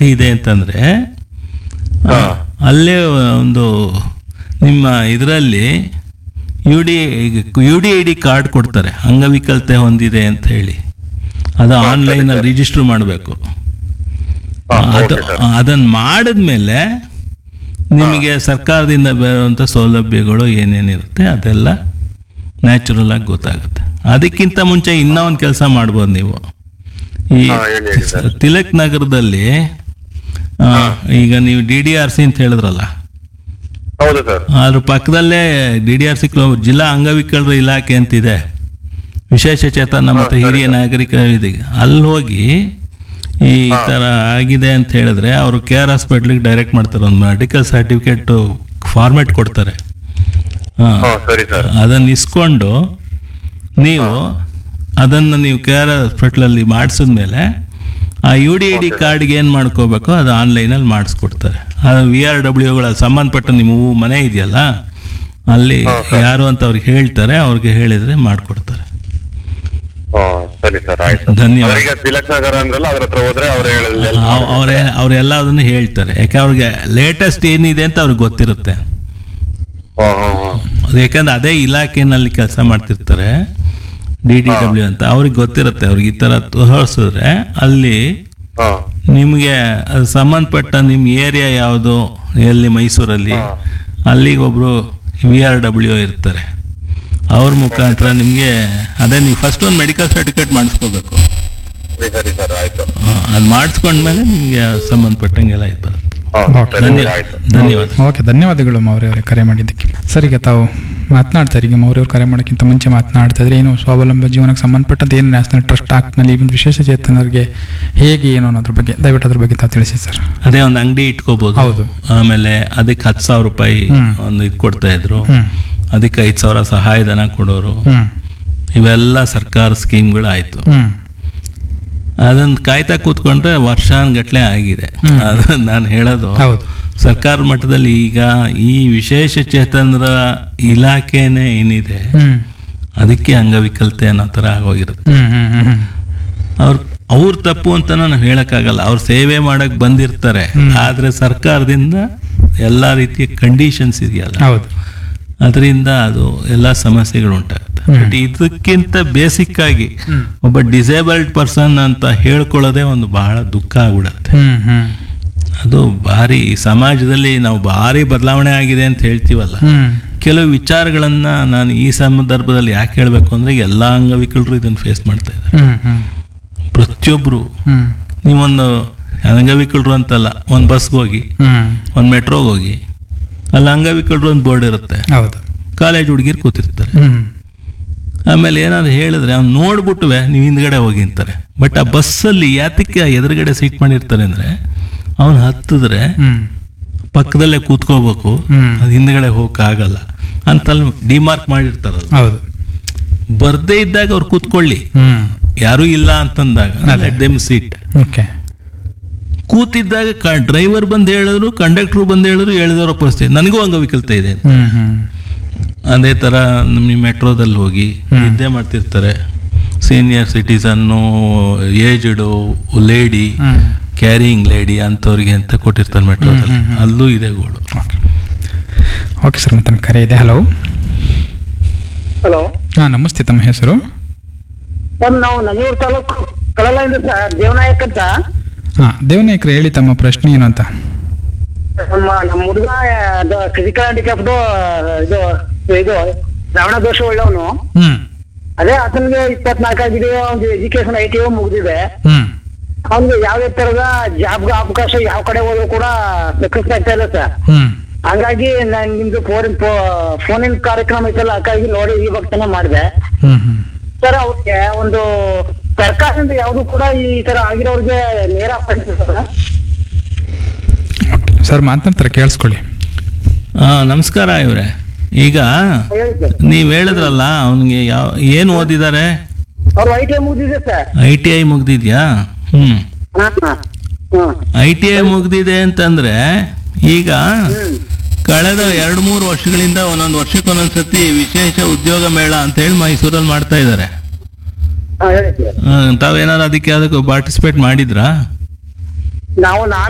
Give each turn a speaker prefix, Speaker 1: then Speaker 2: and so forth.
Speaker 1: ವಸತಿ ಇದೆ ಅಂತಂದ್ರೆ ಆ,
Speaker 2: ಹಾ.
Speaker 1: ಅಲ್ಲೇ ಒಂದು ನಿಮ್ಮ ಇದರಲ್ಲಿ U D U D I D card ಕೊಡ್ತಾರೆ ಅಂಗವಿಕಲತೆ ಹೊಂದಿದೆ ಅಂತ ಹೇಳಿ ಅದು ಆನ್ಲೈನಲ್ಲಿ ರಿಜಿಸ್ಟರ್ ಮಾಡಬೇಕು
Speaker 2: ಹಾ,
Speaker 1: ಅದು
Speaker 2: ಓಕೆ ಸರ್.
Speaker 1: ಅದನ್ನು ಮಾಡಿದ್ಮೇಲೆ ನಿಮಗೆ ಸರ್ಕಾರದಿಂದ ಬರುವಂಥ ಸೌಲಭ್ಯಗಳು ಏನೇನಿರುತ್ತೆ ಅದೆಲ್ಲ ನ್ಯಾಚುರಲ್ ಆಗಿ ಗೊತ್ತಾಗುತ್ತೆ ಅದಕ್ಕಿಂತ ಮುಂಚೆ ಇನ್ನೂ ಒಂದು ಕೆಲಸ ಮಾಡ್ಬೋದು ನೀವು ಈ
Speaker 2: ಹಾ, ಹೇಳಿ, ಹೇಳಿ ಸರ್.
Speaker 1: ತಿಲಕ್ ನಗರದಲ್ಲಿ ಆ, ಈಗ ನೀವು ಡಿ ಡಿ ಆರ್ ಸಿ ಅಂತ ಹೇಳಿದ್ರಲ್ಲ
Speaker 2: ಹೌದು ಸರ್
Speaker 1: ಅದ್ರ ಪಕ್ಕದಲ್ಲೇ ಡಿ ಡಿ ಆರ್ ಸಿ ಜಿಲ್ಲಾ ಅಂಗವಿಕಲರ ಇಲಾಖೆ ಅಂತಿದೆ ವಿಶೇಷ ಚೇತನ ಮತ್ತು ಹಿರಿಯ ನಾಗರಿಕ ಇದೆ ಅಲ್ಲಿ ಹೋಗಿ ಈ ಥರ ಆಗಿದೆ ಅಂತ ಹೇಳಿದ್ರೆ ಅವರು ಕೆ ಆರ್ ಹಾಸ್ಪಿಟ್ಲಿಗೆ ಡೈರೆಕ್ಟ್ ಮಾಡ್ತಾರೆ ಒಂದು ಮೆಡಿಕಲ್ ಸರ್ಟಿಫಿಕೇಟ್ ಫಾರ್ಮೆಟ್ ಕೊಡ್ತಾರೆ ಹಾಂ
Speaker 2: ಹಾ ಸರಿ ಸರ್
Speaker 1: ಅದನ್ನು ಇಸ್ಕೊಂಡು ನೀವು ಅದನ್ನು ನೀವು ಕೆ ಆರ್ ಹಾಸ್ಪಿಟ್ಲಲ್ಲಿ ಮಾಡಿಸಿದ್ಮೇಲೆ ಆ ಯು ಡಿ ಐ ಡಿ ಕಾರ್ಡ್ಗೆ ಏನು ಮಾಡ್ಕೋಬೇಕು ಅದು ಆನ್ಲೈನಲ್ಲಿ ಮಾಡಿಸ್ಕೊಡ್ತಾರೆ ಅದು ವಿ ಆರ್ ಡಬ್ಲ್ಯೂಗಳ ಸಂಬಂಧಪಟ್ಟ ನಿಮ್ಮ ಊ- ಮನೆ ಇದೆಯಲ್ಲ ಅಲ್ಲಿ ಯಾರು ಅಂತ ಅವ್ರಿಗೆ ಹೇಳ್ತಾರೆ ಅವ್ರಿಗೆ ಹೇಳಿದರೆ ಮಾಡಿಕೊಡ್ತಾರೆ
Speaker 2: ಹಾ ಸರಿ ಸರ್ ಆಯ್ತು
Speaker 1: ಧನ್ಯವಾದ
Speaker 2: ಅವರಿಗೆ ತಿಲಕ್ ನಗರ ಅಂದ್ರಲ್ಲ ಅದ್ರ ಹತ್ರ ಹೋದ್ರೆ ಅವ್ರು ಹೇಳಿಲ್ಲ
Speaker 1: ಅವ್- ಅವ್ರೆ ಅವರೆಲ್ಲ ಅದನ್ನು ಹೇಳ್ತಾರೆ ಯಾಕೆ ಅವ್ರಿಗೆ ಲೇಟೆಸ್ಟ್ ಏನಿದೆ ಅಂತ ಅವ್ರಿಗೆ ಗೊತ್ತಿರುತ್ತೆ
Speaker 2: ಹಾ ಹಾ ಹಾ
Speaker 1: ಅದು ಯಾಕಂದ್ರೆ ಅದೇ ಇಲಾಖೆನಲ್ಲಿ ಕೆಲಸ ಮಾಡ್ತಿರ್ತಾರೆ ಡಿ ಡಿ ಡಬ್ಲ್ಯೂ ಅಂತ ಅವ್ರಿಗೆ ಗೊತ್ತಿರುತ್ತೆ ಅವ್ರಿಗೆ ಈ ಥರ ತೋರಿಸಿದ್ರೆ ಅಲ್ಲಿ
Speaker 2: ಹಾ
Speaker 1: ನಿಮಗೆ ಅದು ಸಂಬಂಧಪಟ್ಟ ನಿಮ್ಮ ಏರಿಯಾ ಯಾವುದು ಎಲ್ಲಿ ಮೈಸೂರಲ್ಲಿ ಅಲ್ಲಿಗೆ ಒಬ್ಬರು ವಿ ಆರ್ ಡಬ್ಲ್ಯೂ ಇರ್ತಾರೆ ಅವ್ರ ಮುಖಾಂತರ ನಿಮಗೆ ಅದೇ ನೀವು ಫಸ್ಟ್ ಒಂದು ಮೆಡಿಕಲ್ ಸರ್ಟಿಫಿಕೇಟ್ ಮಾಡಿಸ್ಕೋಬೇಕು
Speaker 2: ಸರಿ ಸರಿ ಸರ್ ಆಯ್ತು
Speaker 1: ಅದು ಮಾಡಿಸ್ಕೊಂಡ್ಮೇಲೆ ನಿಮಗೆ ಸಂಬಂಧಪಟ್ಟಂಗೆಲ್ಲ ಇದು ಬರುತ್ತೆ
Speaker 2: ಹಾ
Speaker 3: ಓಕೆ.
Speaker 2: ಸರಿ
Speaker 1: ಧನ್ಯ
Speaker 2: ಆಯ್ತು
Speaker 1: ಧನ್ಯವಾದ
Speaker 3: ಓಕೆ ಧನ್ಯವಾದಗಳು ಮೌರ್ಯ ಅವರೇ ಕರೆ ಮಾಡಿದ್ದಕ್ಕೆ ಸರ್ ಈಗ ತಾವು ಮಾತನಾಡ್ತಾರೆ ಈಗ ಮೌರ್ಯ ಅವರು ಕರೆ ಮಾಡೋಕ್ಕಿಂತ ಮುಂಚೆ ಮಾತನಾಡ್ತಾ ಇದ್ರೆ ಏನು ಸ್ವಾವಲಂಬ ಜೀವನಕ್ಕೆ ಸಂಬಂಧಪಟ್ಟಂತೆ ಏನು ನ್ಯಾಷನಲ್ ಟ್ರಸ್ಟ್ ಆಕ್ಟ್ನಲ್ಲಿ ಈ ಒಂದು ವಿಶೇಷ ಚೇತನರಿಗೆ ಹೇಗೆ ಏನು ಅನ್ನೋದ್ರ ಬಗ್ಗೆ ದಯವಿಟ್ಟು ಅದ್ರ ಬಗ್ಗೆ ತಾವು ತಿಳಿಸಿ ಸರ್
Speaker 1: ಅದೇ ಒಂದು ಅಂಗಡಿ ಇಟ್ಕೋಬಹುದು
Speaker 3: ಹೌದು.
Speaker 1: ಆಮೇಲೆ ಅದಕ್ಕೆ ಹತ್ತು ಸಾವಿರ ರೂಪಾಯಿ
Speaker 3: ಹ್ಮ್.
Speaker 1: ಒಂದು ಇದು ಕೊಡ್ತಾ ಇದ್ರು
Speaker 3: ಹ್ಮ್
Speaker 1: ಅದಕ್ಕೆ ಐದು ಸಾವಿರ ಸಹಾಯಧನ ಕೊಡೋರು
Speaker 3: ಹ್ಮ್
Speaker 1: ಇವೆಲ್ಲ ಸರ್ಕಾರ ಸ್ಕೀಮ್ಗಳು ಆಯ್ತು
Speaker 3: ಹ್ಮ್
Speaker 1: ಅದನ್ನ ಕಾಯ್ತಾ ಕೂತ್ಕೊಂಡ್ರೆ ವರ್ಷಾನ್ಗಟ್ಲೆ ಆಗಿದೆ ಅದು ನಾನು ಹೇಳೋದು
Speaker 3: ಹೌದು
Speaker 1: ಸರ್ಕಾರ ಮಟ್ಟದಲ್ಲಿ ಈಗ ಈ ವಿಶೇಷ ಚೇತನರ ಇಲಾಖೆನೇ ಏನಿದೆ
Speaker 3: ಹ್ಮ್
Speaker 1: ಅದಕ್ಕೆ ಅಂಗವಿಕಲತೆ ಅನ್ನೋ ಥರ ಆಗೋಗಿರುತ್ತೆ
Speaker 3: ಹ್ಮ್ ಹ್ಮ್ ಹ್ಮ್ ಹ್ಮ್
Speaker 1: ಅವ್ರ ಅವ್ರ ತಪ್ಪು ಅಂತ ನಾವು ಹೇಳಕ್ಕಾಗಲ್ಲ ಅವ್ರು ಸೇವೆ ಮಾಡಕ್ ಬಂದಿರ್ತಾರೆ ಆದ್ರೆ ಸರ್ಕಾರದಿಂದ ಎಲ್ಲಾ ರೀತಿಯ ಕಂಡೀಷನ್ಸ್ ಇದೆಯಲ್ಲ
Speaker 3: ಹೌದು
Speaker 1: ಅದರಿಂದ ಅದು ಎಲ್ಲ ಸಮಸ್ಯೆಗಳು ಉಂಟಾಗುತ್ತೆ ಬಟ್ ಇದಕ್ಕಿಂತ ಬೇಸಿಕ್ ಆಗಿ ಒಬ್ಬ ಡಿಸೇಬಲ್ಡ್ ಪರ್ಸನ್ ಅಂತ ಹೇಳ್ಕೊಳ್ಳೋದೇ ಒಂದು ಬಹಳ ದುಃಖ ಆಗ್ಬಿಡತ್ತೆ
Speaker 3: ಹ್ಮ್ ಹ್ಮ್
Speaker 1: ಅದು ಭಾರಿ ಈ ಸಮಾಜದಲ್ಲಿ ನಾವು ಭಾರಿ ಬದಲಾವಣೆ ಆಗಿದೆ ಅಂತ ಹೇಳ್ತೀವಲ್ಲ
Speaker 3: ಹ್ಮ್
Speaker 1: ಕೆಲವು ವಿಚಾರಗಳನ್ನ ನಾನು ಈ ಸಂದರ್ಭದಲ್ಲಿ ಯಾಕೆ ಹೇಳ್ಬೇಕು ಅಂದ್ರೆ ಎಲ್ಲ ಅಂಗವಿಕಲರು ಇದನ್ನು ಫೇಸ್ ಮಾಡ್ತಾ ಇದ್ದಾರೆ
Speaker 3: ಹ್ಮ್ ಹ್ಮ್
Speaker 1: ಪ್ರತಿಯೊಬ್ರು
Speaker 3: ಹ್ಮ್
Speaker 1: ನೀವೊಂದು ಅಂಗವಿಕಲರು ಅಂತಲ್ಲ ಒಂದು ಬಸ್ಗೆ ಹೋಗಿ
Speaker 3: ಹ್ಮ್
Speaker 1: ಒಂದು ಮೆಟ್ರೋಗೆ ಹೋಗಿ ಅಲ್ಲಿ ಅಂಗವಿಕಲರು ಒಂದು ಬೋರ್ಡ್ ಇರುತ್ತೆ
Speaker 3: ಹೌದು
Speaker 1: ಕಾಲೇಜ್ ಹುಡುಗಿರು ಕೂತಿರ್ತಾರೆ
Speaker 3: ಹ್ಮ್
Speaker 1: ಆಮೇಲೆ ಏನಾದ್ರು ಹೇಳಿದ್ರೆ ಅವ್ನು ನೋಡ್ಬಿಟ್ಟುವೆ ನೀವು ಹಿಂದ್ಗಡೆ ಹೋಗಿ ಅಂತಾರೆ ಬಟ್ ಆ ಬಸ್ಸಲ್ಲಿ ಯಾತಕ್ಕೆ ಎದುರುಗಡೆ ಸೀಟ್ ಮಾಡಿರ್ತಾರೆ ಅಂದ್ರೆ ಅವನು ಹತ್ತಿದ್ರೆ
Speaker 3: ಹ್ಮ್
Speaker 1: ಪಕ್ಕದಲ್ಲೇ ಕೂತ್ಕೋಬೇಕು
Speaker 3: ಹ್ಮ್.
Speaker 1: ಅದು ಹಿಂದ್ಗಡೆ ಹೋಗಕ್ಕಾಗಲ್ಲ ಅಂತಲ್ಲಿ ಡಿಮಾರ್ಕ್ ಮಾಡಿರ್ತಾರಲ್ಲ
Speaker 3: ಹೌದು
Speaker 1: ಬರ್ದೇ ಇದ್ದಾಗ ಅವ್ರು ಕೂತ್ಕೊಳ್ಳಿ
Speaker 3: ಹ್ಮ್
Speaker 1: ಯಾರೂ ಇಲ್ಲ ಅಂತಂದಾಗ ಲೆಟ್ ದೆಮ್ ಸೀಟ್
Speaker 3: ಓಕೆ
Speaker 1: ಕೂತಿದ್ದಾಗ ಡ್ರೈವರ್ ಬಂದು ಹೇಳಿದ್ರು ಕಂಡಕ್ಟರ್ ಬಂದು ಹೇಳಿದ್ರು ಹೇಳಿದವರ ಪರಿಸ್ಥಿತಿ ನನಗೂ ಅಂಗವಿಕಲತೆ ಇದೆ
Speaker 3: ಹ್ಮ್ ಹ್ಮ್
Speaker 1: ಅದೇ ಥರ ನಿಮ್ಮ ಮೆಟ್ರೋದಲ್ಲಿ ಹೋಗಿ ನಿದ್ದೆ ಮಾಡ್ತಿರ್ತಾರೆ ಸೀನಿಯರ್ ಸಿಟಿಸನ್ನು ಏಜ್ಡು ಲೇಡಿ
Speaker 3: ಹ್ಮ್
Speaker 1: ಕ್ಯಾರಿಯಿಂಗ್ ಲೇಡಿ ಅಂಥವ್ರಿಗೆ ಅಂತ ಕೊಟ್ಟಿರ್ತಾರೆ ಮೆಟ್ರೋದಲ್ಲಿ ಅಲ್ಲೂ ಇದೆ ಗೋಳು
Speaker 3: ಓಕೆ ಓಕೆ ಸರ್ ಮತ್ತೆ ನನ್ನ ಕರೆ ಇದೆ ಹಲೋ
Speaker 4: ಹಲೋ
Speaker 3: ಹಾಂ ನಮಸ್ತೆ ತಮ್ಮ ಹೆಸರು
Speaker 4: ಸರ್ ನಾವು ನಂಜೂರು ತಾಲೂಕು ಕಳಲಿಂದ ಸರ್ ದೇವನಾಯಕ್ ಅಂತ
Speaker 3: ಹಾಂ ದೇವನಾಯಕರು ಹೇಳಿ ತಮ್ಮ ಪ್ರಶ್ನೆ ಏನು ಅಂತ
Speaker 4: ನಮ್ಮ ನಮ್ಮ ಹುಡುಗ ಅದು ಫಿಸಿಕಲ್ ಹ್ಯಾಂಡಿಕ್ಯಾಪ್ದು ಇದು ಇದು ಶ್ರವಣ ದೋಷ ಉಳ್ಳವನು
Speaker 3: ಹ್ಮ್
Speaker 4: ಅದೇ ಆತನಿಗೆ ಇಪ್ಪತ್ನಾಲ್ಕು ಆಗಿದೆ ಒಂದು ಎಜುಕೇಶನ್ ಐ ಟಿ ಮುಗಿದಿದೆ
Speaker 3: ಹ್ಮ್
Speaker 4: ಅವ್ನಿಗೆ ಯಾವುದೇ ತರದ ಜಾಬ್ಗೆ ಅವಕಾಶ ಯಾವ ಕಡೆ ಹೋದ್ರು ಕೂಡ ಸಕ್ಸಸ್ ಆಗ್ತಾ ಇಲ್ಲ ಸರ್
Speaker 3: ಹ್ಮ್
Speaker 4: ಹಂಗಾಗಿ ನಾನು ನಿಮ್ದು ಫೋನ್ ಫೋನಿನ ಕಾರ್ಯಕ್ರಮ ಐತಲ್ಲ ಹಾಗಾಗಿ ನೋಡಿ ಈ ಭಕ್ತನ ಮಾಡಿದೆ
Speaker 3: ಹ್ಮ್ ಹ್ಮ್
Speaker 4: ಸರ್ ಅವ್ರಿಗೆ ಒಂದು ಸರ್ಕಾರದಿಂದ ಯಾವುದು ಕೂಡ ಈ ತರ ಆಗಿರೋರಿಗೆ ನೇರ ಸರ್
Speaker 3: ಸರ್ ಮಾತನಾಡ್ತಾರೆ ಕೇಳಿಸ್ಕೊಳ್ಳಿ
Speaker 1: ಆ, ನಮಸ್ಕಾರ ಇವರೇ ಈಗ
Speaker 4: ಹೇಳಿ ಸರ್
Speaker 1: ನೀವು ಹೇಳಿದ್ರಲ್ಲ ಅವನಿಗೆ ಯಾವ ಏನು ಓದಿದ್ದಾರೆ
Speaker 4: ಅವ್ರು ಐ ಟಿ ಐ ಮುಗಿದಿದೆ ಸರ್
Speaker 1: ಐ ಟಿ ಐ ಮುಗ್ದಿದ್ಯಾ ಹ್ಞೂ
Speaker 4: ಹಾ ಹಾ ಹ್ಮ್
Speaker 1: ಐ ಟಿ ಐ ಮುಗ್ದಿದೆ ಅಂತಂದ್ರೆ ಈಗ ಕಳೆದ ಎರಡು ಮೂರು ವರ್ಷಗಳಿಂದ ಒಂದೊಂದು ವರ್ಷಕ್ಕೆ ಒಂದೊಂದು ಸತಿ ವಿಶೇಷ ಉದ್ಯೋಗ ಮೇಳ ಅಂತ ಹೇಳಿ ಮೈಸೂರಲ್ಲಿ ಮಾಡ್ತಾ ಇದ್ದಾರೆ
Speaker 4: ಹಾ ಹೇಳಿ ಸರ್
Speaker 1: ತಾವೇನಾದ್ರು ಅದಕ್ಕೆ ಅದಕ್ಕೆ ಪಾರ್ಟಿಸಿಪೇಟ್ ಮಾಡಿದ್ರಾ
Speaker 4: ನಾವು ನಾನು